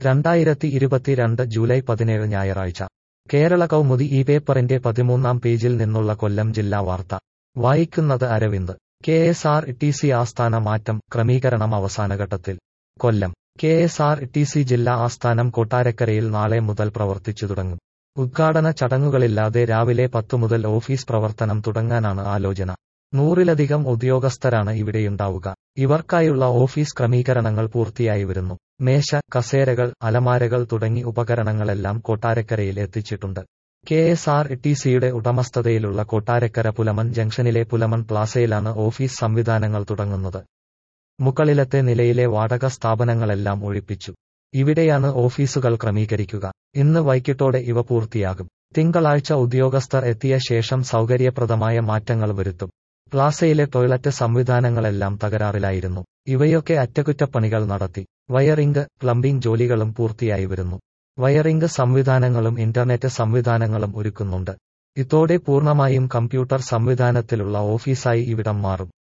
രണ്ടായിരത്തി ഇരുപത്തിരണ്ട് ജൂലൈ പതിനേഴ് ഞായറാഴ്ച കേരള കൗമുദി ഈ പേപ്പറിന്റെ പതിമൂന്നാം പേജിൽ നിന്നുള്ള കൊല്ലം ജില്ലാ വാർത്ത വായിക്കുന്നത് Aravind K S R T C ആസ്ഥാന മാറ്റം ക്രമീകരണം അവസാനഘട്ടത്തിൽ Kollam K S R T C ജില്ലാ ആസ്ഥാനം കൊട്ടാരക്കരയിൽ നാളെ മുതൽ പ്രവർത്തിച്ചു തുടങ്ങും ഉദ്ഘാടന ചടങ്ങുകളില്ലാതെ രാവിലെ പത്തു മുതൽ ഓഫീസ് പ്രവർത്തനം തുടങ്ങാനാണ് ആലോചന നൂറിലധികം ഉദ്യോഗസ്ഥരാണ് ഇവിടെയുണ്ടാവുക ഇവർക്കായുള്ള ഓഫീസ് ക്രമീകരണങ്ങൾ പൂർത്തിയായി വരുന്നു മേശ കസേരകൾ അലമാരകൾ തുടങ്ങി ഉപകരണങ്ങളെല്ലാം കൊട്ടാരക്കരയിൽ എത്തിച്ചിട്ടുണ്ട് കെ എസ് ആർ ടി സിയുടെ ഉടമസ്ഥതയിലുള്ള കൊട്ടാരക്കര പുലമൺ ജംഗ്ഷനിലെ പുലമൺ പ്ലാസയിലാണ് ഓഫീസ് സംവിധാനങ്ങൾ തുടങ്ങുന്നത് മുകളിലത്തെ നിലയിലെ വാടക സ്ഥാപനങ്ങളെല്ലാം ഒഴിപ്പിച്ചു ഇവിടെയാണ് ഓഫീസുകൾ ക്രമീകരിക്കുക ഇന്ന് വൈകിട്ടോടെ ഇവ പൂർത്തിയാകും തിങ്കളാഴ്ച ഉദ്യോഗസ്ഥർ എത്തിയ ശേഷം സൗകര്യപ്രദമായ മാറ്റങ്ങൾ വരുത്തും പ്ലാസയിലെ ടോയ്ലറ്റ് സംവിധാനങ്ങളെല്ലാം തകരാറിലായിരുന്നു ഇവയൊക്കെ അറ്റകുറ്റപ്പണികൾ നടത്തി വയറിംഗ് പ്ലംബിംഗ് ജോലികളും പൂർത്തിയായി വരുന്നു വയറിംഗ് സംവിധാനങ്ങളും ഇന്റർനെറ്റ് സംവിധാനങ്ങളും ഒരുക്കുന്നുണ്ട് ഇതോടെ പൂർണ്ണമായും കമ്പ്യൂട്ടർ സംവിധാനത്തിലുള്ള ഓഫീസായി ഇവിടം മാറും